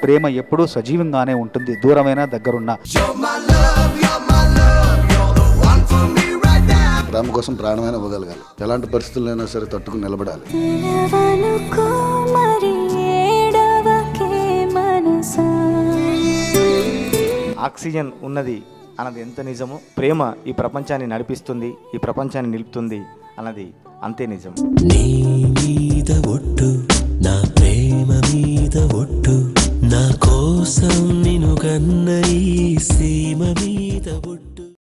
ప్రేమ ఎప్పుడూ సజీవంగానే ఉంటుంది దూరమైన దగ్గరున్న ప్రేమ కోసం ప్రాణమైన ఇవ్వగలగాలి ఎలాంటి పరిస్థితులైనా సరే తట్టుకుని నిలబడాలి పిలవనుకో మరి ఏడవకే మనసా ఆక్సిజన్ ఉన్నది అన్నది ఎంత నిజమో ప్రేమ ఈ ప్రపంచాన్ని నడిపిస్తుంది ఈ ప్రపంచాన్ని నిలుపుతుంది అన్నది అంతే నిజం నీ మీద ఒట్టు నా ప్రేమ మీద ఒట్టు నా కోసం నిన్ను కన్న ఈ సీమ